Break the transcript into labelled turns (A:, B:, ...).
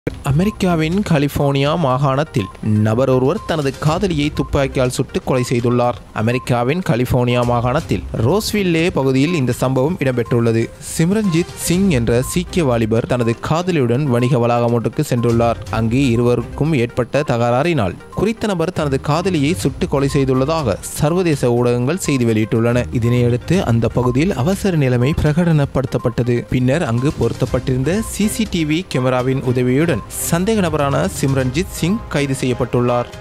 A: அமெரிக்காவின் கலிபோர்னியா மாகாணத்தில் நபர் ஒருவர் தனது காதலியை துப்பாக்கியால் சுட்டு கொலை செய்துள்ளார் அமெரிக்காவின் கலிபோர்னியா மாகாணத்தில் ரோஸ்வில்லே பகுதியில் இந்த சம்பவம் இடம்பெற்றுள்ளது சிம்ரன்ஜித் சிங் என்ற சீக்கிய வாலிபர் தனது காதலியுடன் வணிக வளாகம் ஒன்றுக்கு சென்றுள்ளார் அங்கு இருவருக்கும் ஏற்பட்ட தகராறினால் குறித்த நபர் தனது காதலியை சுட்டு கொலை செய்துள்ளதாக சர்வதேச ஊடகங்கள் செய்தி வெளியிட்டுள்ளன இதனையடுத்து அந்த பகுதியில் அவசர நிலைமை பிரகடனப்படுத்தப்பட்டது பின்னர் அங்கு பொருத்தப்பட்டிருந்த சிசிடிவி கேமராவின் உதவியுடன் சந்தேக நபரான சிம்ரன்ஜித் சிங் கைது செய்யப்பட்டுள்ளார்